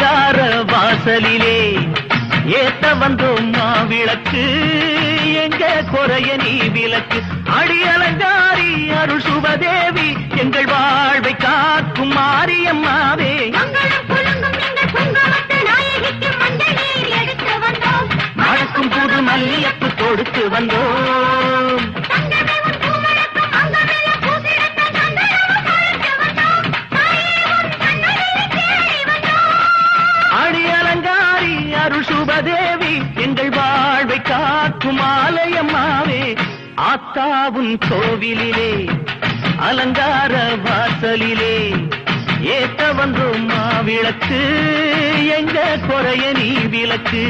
அலங்கார வாசலிலே ஏத்த வந்தோம் மாவிளக்கு எங்க குறைய நீ விளக்கு அடி அலங்காரி அருள் சுபதேவி எங்கள் வாழ்வை காக்கும் மாரியம்மாவே மங்களம் குலுங்கும் எங்கள் குங்குமத்து நாயகிக்கு மஞ்சள் நீர் எடுத்து வந்தோம் மணக்கும் புது மல்லியப்பு தொடுத்து வந்தோம் தங்கமே உன் பூமணக்கும் அங்கமெல்ல பூசிடத்த சந்தனமும் அழைத்து வந்தோம் தாயே உன் கண்ணகியை தேடி வந்தோம் அடி அலங்காரி அருள் சுபதேவி எங்கள் வாழ்வை காக்கும் ஆலயம்மாவே ஆத்தாவும் கோவிலிலே அலங்கார வாசலிலே ஏத்த வந்தோம் மாவிளக்கு எங்க குறைய நீ விளக்கு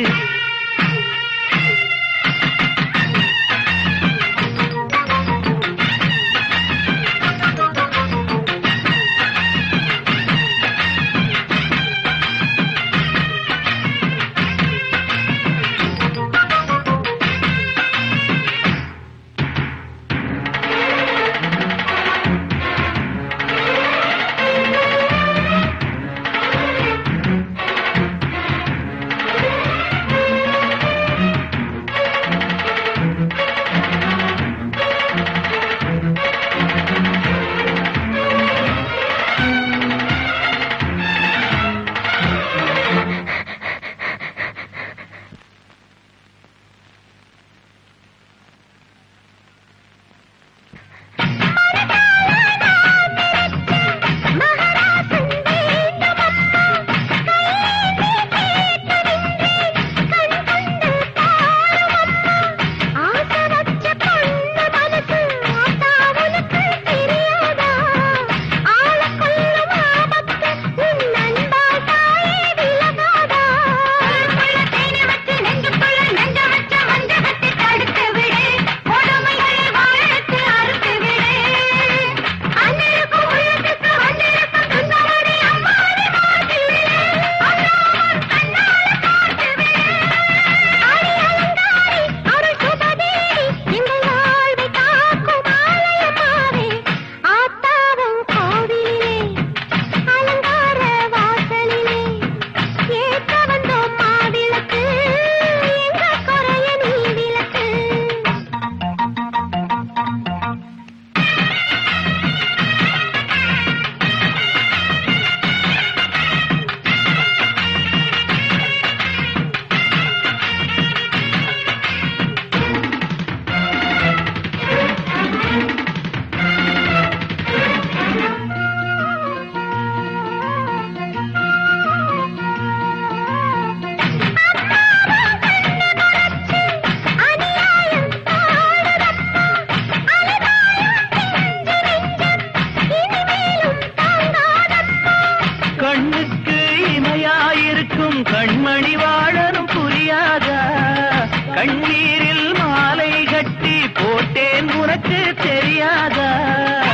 கண்ணுக்கு இமையாயிருக்கும் கண்மணி வாழனும் புரியாதா கண்ணீரில் மாலை கட்டி போட்டேன் உனக்கு தெரியாதா